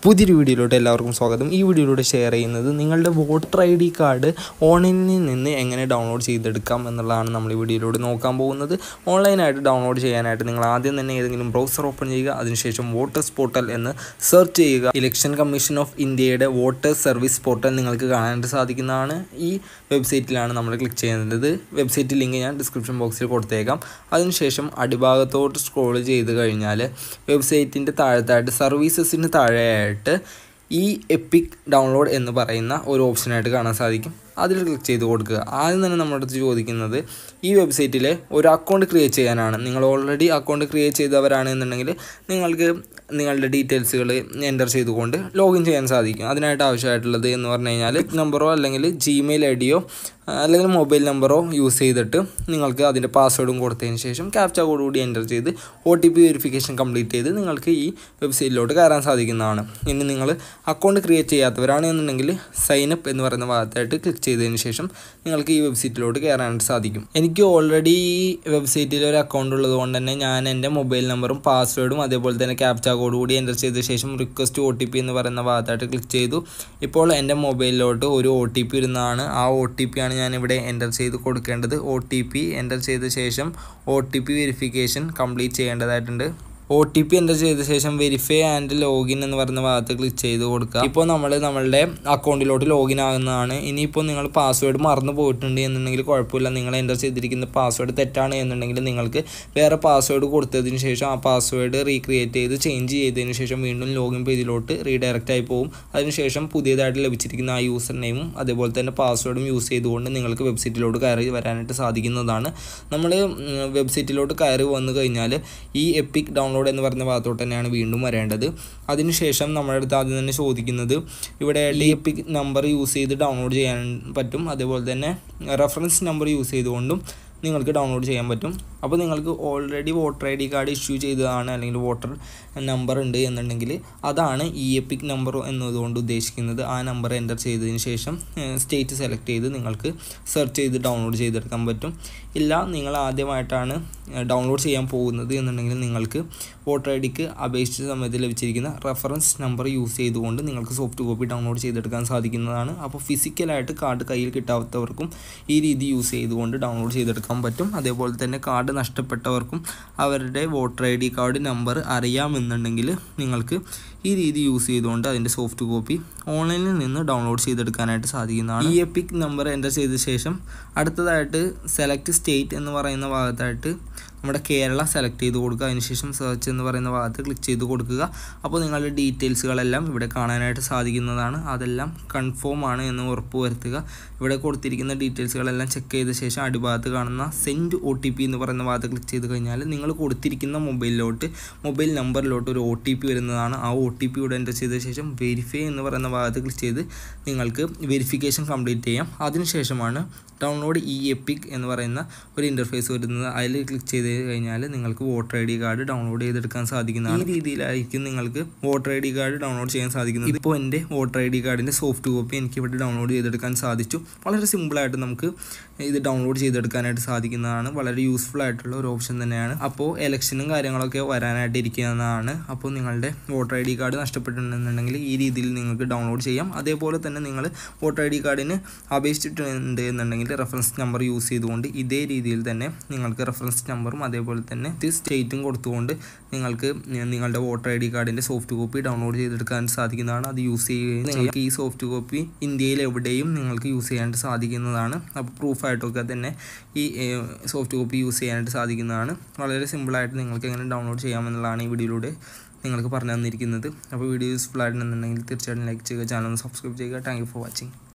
പുതിയൊരു വീഡിയോയിലോട്ട് എല്ലാവർക്കും സ്വാഗതം ഈ വീഡിയോയിലൂടെ ഷെയർ ചെയ്യുന്നത് നിങ്ങളുടെ വോട്ടർ ഐ ഡി കാർഡ് ഓൺലൈനിൽ നിന്ന് എങ്ങനെ ഡൗൺലോഡ് ചെയ്തെടുക്കാം എന്നുള്ളതാണ് നമ്മൾ ഈ വീഡിയോയിലൂടെ നോക്കാൻ പോകുന്നത് ഓൺലൈനായിട്ട് ഡൗൺലോഡ് ചെയ്യാനായിട്ട് നിങ്ങൾ ആദ്യം തന്നെ ഏതെങ്കിലും ബ്രൗസർ ഓപ്പൺ ചെയ്യുക അതിനുശേഷം വോട്ടേഴ്സ് പോർട്ടൽ എന്ന് സെർച്ച് ചെയ്യുക ഇലക്ഷൻ കമ്മീഷൻ ഓഫ് ഇന്ത്യയുടെ വോട്ടേഴ്സ് സർവീസ് പോർട്ടൽ നിങ്ങൾക്ക് കാണാനായിട്ട് സാധിക്കുന്നതാണ് ഈ വെബ്സൈറ്റിലാണ് നമ്മൾ ക്ലിക്ക് ചെയ്യേണ്ടത് വെബ്സൈറ്റ് ലിങ്ക് ഞാൻ ഡിസ്ക്രിപ്ഷൻ ബോക്സിൽ കൊടുത്തേക്കാം അതിനുശേഷം അടിഭാഗത്തോട്ട് സ്ക്രോൾ ചെയ്ത് കഴിഞ്ഞാൽ വെബ്സൈറ്റിൻ്റെ താഴത്തായിട്ട് സർവീസസിന് താഴെയായിട്ട് ഈ എപ്പിക് ഡൗൺലോഡ് എന്ന് പറയുന്ന ഒരു ഓപ്ഷനായിട്ട് കാണാൻ സാധിക്കും അതിൽ ക്ലിക്ക് ചെയ്ത് കൊടുക്കുക ആദ്യം തന്നെ നമ്മുടെ അടുത്ത് ചോദിക്കുന്നത് ഈ വെബ്സൈറ്റിൽ ഒരു അക്കൗണ്ട് ക്രിയേറ്റ് ചെയ്യാനാണ് നിങ്ങൾ ഓൾറെഡി അക്കൗണ്ട് ക്രിയേറ്റ് ചെയ്തവരാണ് എന്നുണ്ടെങ്കിൽ നിങ്ങൾക്ക് നിങ്ങളുടെ ഡീറ്റെയിൽസുകൾ എൻ്റർ ചെയ്തുകൊണ്ട് ലോഗിൻ ചെയ്യാൻ സാധിക്കും അതിനായിട്ട് ആവശ്യമായിട്ടുള്ളത് എന്ന് പറഞ്ഞു കഴിഞ്ഞാൽ നമ്പറോ അല്ലെങ്കിൽ ജിമെയിൽ ഐ ഡിയോ അല്ലെങ്കിൽ മൊബൈൽ നമ്പറോ യൂസ് ചെയ്തിട്ട് നിങ്ങൾക്ക് അതിൻ്റെ പാസ്വേഡും കൊടുത്തതിന് ശേഷം ക്യാപ്ച കോഡ് കൂടി എൻ്റർ ചെയ്ത് O T P verification complete ചെയ്ത് നിങ്ങൾക്ക് ഈ വെബ്സൈറ്റിലോട്ട് കയറാൻ സാധിക്കുന്നതാണ് ഇനി നിങ്ങൾ അക്കൗണ്ട് ക്രിയേറ്റ് ചെയ്യാത്തവരാണ് എന്നുണ്ടെങ്കിൽ സൈനപ്പ് എന്ന് പറയുന്ന ഭാഗത്തായിട്ട് ക്ലിക്ക് ചെയ്തതിന് ശേഷം നിങ്ങൾക്ക് ഈ വെബ്സൈറ്റിലോട്ട് കയറാനായിട്ട് സാധിക്കും എനിക്ക് ഓൾറെഡി ഈ വെബ്സൈറ്റിൽ ഒരു അക്കൗണ്ട് ഉള്ളത് കൊണ്ട് തന്നെ ഞാൻ എൻ്റെ മൊബൈൽ നമ്പറും പാസ്വേഡും അതേപോലെ തന്നെ ക്യാപ്ച കോഡ് കൂടി എൻ്റർ ചെയ്ത ശേഷം റിക്വസ്റ്റ് ഒ ടി പി എന്ന് പറയുന്ന ഭാഗത്തായിട്ട് ക്ലിക്ക് ചെയ്തു ഇപ്പോൾ എൻ്റെ മൊബൈലിലോട്ട് ഒരു ഒ ടി പി വരുന്നതാണ് ആ ഒ ടി പി ആണ് ഞാനിവിടെ എൻ്റർ ചെയ്ത് കൊടുക്കേണ്ടത് ഒ ടി പി എൻ്റർ ചെയ്ത ശേഷം O T P verification complete ചെയ്യേണ്ടതായിട്ടുണ്ട് ഒ ടി പി എൻ്റർ ചെയ്ത ശേഷം വെരിഫൈ ആൻഡ് ലോഗിൻ എന്ന് പറയുന്ന ഭാഗത്ത് ക്ലിക്ക് ചെയ്ത് കൊടുക്കുക ഇപ്പോൾ നമ്മൾ നമ്മളുടെ അക്കൗണ്ടിലോട്ട് ലോഗിൻ ആകുന്നതാണ് ഇനിയിപ്പോൾ നിങ്ങൾ പാസ്വേഡ് മറന്നു പോയിട്ടുണ്ട് എന്നുണ്ടെങ്കിൽ കുഴപ്പമില്ല നിങ്ങൾ എൻ്റർ ചെയ്തിരിക്കുന്ന പാസ്വേഡ് തെറ്റാണ് എന്നുണ്ടെങ്കിൽ നിങ്ങൾക്ക് വേറെ പാസ്വേഡ് കൊടുത്തതിന് ശേഷം ആ പാസ്വേഡ് റീക്രിയേറ്റ് ചെയ്ത് ചേഞ്ച് ചെയ്തതിന് ശേഷം വീണ്ടും ലോഗിൻ പേജിലോട്ട് റീഡയറക്റ്റ് ആയി പോകും അതിനുശേഷം പുതിയതായിട്ട് ലഭിച്ചിരിക്കുന്ന ആ യൂസർ നെയിമും അതേപോലെ തന്നെ പാസ്വേഡും യൂസ് ചെയ്തുകൊണ്ട് നിങ്ങൾക്ക് വെബ്സൈറ്റിലോട്ട് കയറി വരാനായിട്ട് സാധിക്കുന്നതാണ് നമ്മൾ വെബ്സൈറ്റിലോട്ട് കയറി വന്നു കഴിഞ്ഞാൽ ഈ എപ്പിക് ഡൗൺലോഡ് എന്ന് പറയുന്ന ഭാഗത്തോട്ട് തന്നെയാണ് വീണ്ടും വരേണ്ടത് അതിനുശേഷം നമ്മുടെ അടുത്ത് ആദ്യം തന്നെ ചോദിക്കുന്നത് ഇവിടെ ഡി എപ്പിക് നമ്പർ യൂസ് ചെയ്ത് ഡൗൺലോഡ് ചെയ്യാൻ പറ്റും അതേപോലെ തന്നെ റെഫറൻസ് നമ്പർ യൂസ് ചെയ്തുകൊണ്ടും നിങ്ങൾക്ക് ഡൗൺലോഡ് ചെയ്യാൻ പറ്റും അപ്പോൾ നിങ്ങൾക്ക് already voter I D card issue ചെയ്തതാണ് അല്ലെങ്കിൽ വോട്ടർ നമ്പർ ഉണ്ട് എന്നുണ്ടെങ്കിൽ അതാണ് ഇ എപ്പിക് നമ്പർ എന്നതുകൊണ്ട് ഉദ്ദേശിക്കുന്നത് ആ നമ്പർ എൻ്റർ ചെയ്തതിന് ശേഷം സ്റ്റേറ്റ് സെലക്ട് ചെയ്ത് നിങ്ങൾക്ക് സെർച്ച് ചെയ്ത് ഡൗൺലോഡ് ചെയ്തെടുക്കാൻ പറ്റും ഇല്ല നിങ്ങൾ ആദ്യമായിട്ടാണ് ഡൗൺലോഡ് ചെയ്യാൻ പോകുന്നത് എന്നുണ്ടെങ്കിൽ നിങ്ങൾക്ക് വോട്ടർ ഐ ഡിക്ക് അപേക്ഷിച്ച സമയത്ത് ലഭിച്ചിരിക്കുന്ന റെഫറൻസ് നമ്പർ യൂസ് ചെയ്തുകൊണ്ട് നിങ്ങൾക്ക് സോഫ്റ്റ് കോപ്പി ഡൗൺലോഡ് ചെയ്തെടുക്കാൻ സാധിക്കുന്നതാണ് അപ്പോൾ ഫിസിക്കലായിട്ട് കാർഡ് കയ്യിൽ കിട്ടാത്തവർക്കും ഈ രീതി യൂസ് ചെയ്തുകൊണ്ട് ഡൗൺലോഡ് ചെയ്തെടുക്കാൻ പറ്റും അതേപോലെ തന്നെ കാർഡ് നഷ്ടപ്പെട്ടവർക്കും അവരുടെ voter I D card number അറിയാമെന്നുണ്ടെങ്കിൽ നിങ്ങൾക്ക് ഈ രീതി യൂസ് ചെയ്തുകൊണ്ട് അതിൻ്റെ സോഫ്റ്റ് കോപ്പി ഓൺലൈനിൽ നിന്ന് ഡൗൺലോഡ് ചെയ്തെടുക്കാനായിട്ട് സാധിക്കുന്നതാണ് ഈ എപ്പിക് നമ്പർ എൻ്റർ ചെയ്ത ശേഷം അടുത്തതായിട്ട് സെലക്ട് സ്റ്റേറ്റ് എന്ന് പറയുന്ന ഭാഗത്തായിട്ട് നമ്മുടെ കേരള സെലക്ട് ചെയ്ത് കൊടുക്കുക അതിനുശേഷം സെർച്ച് എന്ന് പറയുന്ന ഭാഗത്ത് ക്ലിക്ക് ചെയ്ത് കൊടുക്കുക അപ്പോൾ നിങ്ങളുടെ ഡീറ്റെയിൽസുകളെല്ലാം ഇവിടെ കാണാനായിട്ട് സാധിക്കുന്നതാണ് അതെല്ലാം കൺഫേം ആണ് എന്ന് ഉറപ്പ് വരുത്തുക ഇവിടെ കൊടുത്തിരിക്കുന്ന ഡീറ്റെയിൽസുകളെല്ലാം ചെക്ക് ചെയ്ത ശേഷം അടിഭാഗത്ത് കാണുന്ന സെൻഡ് ഒ ടി പി എന്ന് പറയുന്ന ഭാഗത്ത് ക്ലിക്ക് ചെയ്ത് കഴിഞ്ഞാൽ നിങ്ങൾ കൊടുത്തിരിക്കുന്ന മൊബൈലിലോട്ട് മൊബൈൽ നമ്പറിലോട്ട് ഒരു ഒ ടി പി വരുന്നതാണ് ആ ഒ ടി പി ഇവിടെ എൻ്റർ ചെയ്ത ശേഷം വെരിഫൈ എന്ന് പറയുന്ന ഭാഗത്ത് ക്ലിക്ക് ചെയ്ത് നിങ്ങൾക്ക് വെരിഫിക്കേഷൻ കംപ്ലീറ്റ് ചെയ്യാം അതിനുശേഷമാണ് ഡൗൺലോഡ് ഇ എപ്പിക് എന്ന് പറയുന്ന ഒരു ഇൻ്റർഫേസ് വരുന്നത് അതിൽ ക്ലിക്ക് ചെയ്ത് കഴിഞ്ഞാൽ നിങ്ങൾക്ക് voter I D card download ചെയ്തെടുക്കാൻ സാധിക്കുന്നതാണ് ഈ രീതിയിലായിരിക്കും നിങ്ങൾക്ക് voter I D card download ചെയ്യാൻ സാധിക്കുന്നത് ഇപ്പോൾ എൻ്റെ വോട്ടർ ഐ ഡി കാർഡിൻ്റെ സോഫ്റ്റ് കോപ്പി എനിക്ക് ഇവിടെ ഡൗൺലോഡ് ചെയ്തെടുക്കാൻ സാധിച്ചു വളരെ സിമ്പിളായിട്ട് നമുക്ക് ഇത് ഡൗൺലോഡ് ചെയ്തെടുക്കാനായിട്ട് സാധിക്കുന്നതാണ് വളരെ യൂസ്ഫുൾ ആയിട്ടുള്ള ഒരു ഓപ്ഷൻ തന്നെയാണ് അപ്പോൾ എലക്ഷനും കാര്യങ്ങളൊക്കെ വരാനായിട്ട് ഇരിക്കുന്നതാണ് അപ്പോൾ നിങ്ങളുടെ വോട്ടർ ഐ ഡി കാർഡ് നഷ്ടപ്പെട്ടിട്ടുണ്ടെന്നുണ്ടെങ്കിൽ ഈ രീതിയിൽ നിങ്ങൾക്ക് ഡൗൺലോഡ് ചെയ്യാം അതേപോലെ തന്നെ നിങ്ങൾ വോട്ടർ ഐ ഡി കാർഡിന് അപേക്ഷിച്ചിട്ടുണ്ട് എന്നുണ്ടെങ്കിൽ റെഫറൻസ് നമ്പർ യൂസ് ചെയ്തുകൊണ്ട് ഇതേ രീതിയിൽ തന്നെ നിങ്ങൾക്ക് റെഫറൻസ് നമ്പറും അതേപോലെ തന്നെ സ്റ്റേറ്റും കൊടുത്തുകൊണ്ട് നിങ്ങൾക്ക് നിങ്ങളുടെ വോട്ടർ ഐ ഡി കാർഡിൻ്റെ സോഫ്റ്റ് കോപ്പി ഡൗൺലോഡ് ചെയ്തെടുക്കാൻ സാധിക്കുന്നതാണ് അത് യൂസ് ചെയ്യുകയും നിങ്ങൾക്ക് ഈ സോഫ്റ്റ് കോപ്പി ഇന്ത്യയിൽ എവിടെയും നിങ്ങൾക്ക് യൂസ് ചെയ്യാനായിട്ട് സാധിക്കുന്നതാണ് അപ്പോൾ പ്രൂഫായിട്ടൊക്കെ തന്നെ ഈ സോഫ്റ്റ് കോപ്പി യൂസ് ചെയ്യാനായിട്ട് സാധിക്കുന്നതാണ് വളരെ സിമ്പിളായിട്ട് നിങ്ങൾക്ക് എങ്ങനെ ഡൗൺലോഡ് ചെയ്യാമെന്നുള്ളതാണ് ഈ വീഡിയോയിലൂടെ നിങ്ങൾക്ക് പറഞ്ഞു തന്നിരിക്കുന്നത് അപ്പോൾ വീഡിയോ യൂസ്ഫുൾ ആയിട്ടുണ്ടെന്നുണ്ടെങ്കിൽ തീർച്ചയായിട്ടും ലൈക്ക് ചെയ്യുക ചാനൽ ഒന്ന് സബ്സ്ക്രൈബ് ചെയ്യുക താങ്ക് ഫോർ വാച്ചിങ്